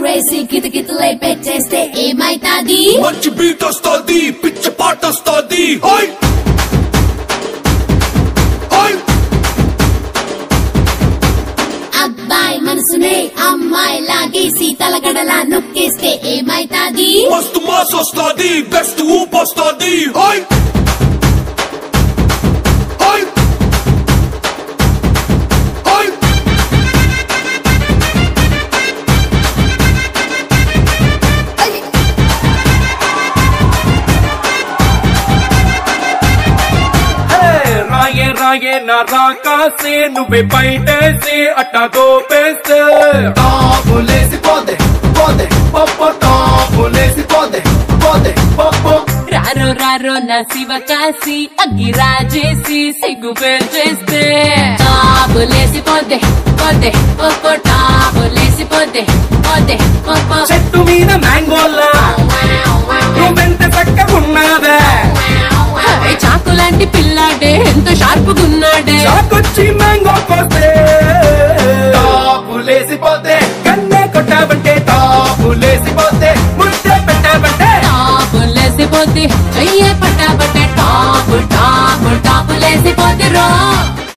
వేసి కితకితలై పెట్టేస్తే ఏమైతాది మంచి బీట్ వస్తుంది పిచ్చ పాట వస్తుంది హోయ్ హోయ్ అబ్బాయి మనసునే అమ్మాయి లాగేసి తలగడలా నొక్కేస్తే ఏమైతాది మస్తు మాస్ వస్తుంది బెస్ట్ ఊప్ వస్తుంది హోయ్ హోయ్ హోయ్ హే, రాయే రాయే నా రాకాసే నువ్వే బయటేసి అట్టా దోపేస్తే టాపులేసి పోతే పోతే పప్పు టాపులేసి పోతే పోతే పప్పు రారో రారో నా శివ కాసి అగ్గి రాజేసి సిగ్గు పేల్చేస్తే టాబులేసి పోతే పోతే ఒక్కో టాబులేసి పోతే పోతే ఒక్కో చెట్టు మీద మ్యాంగోలా నువ్వెంత చక్కగున్నావే హై, చాకు లాంటి పిల్లాడే ఎంత షార్పుగున్నాడే చాకొచ్చి మ్యాంగో కోస్తే టాపులేసి పోతే కన్నే కొట్టావంటే టాపులేసి పోతే ముద్దే పెట్టావంటే టాబులేసి పోతే చెయ్యే పట్టాబట్టే టాపు టాపు టాపులేసి పోతే రో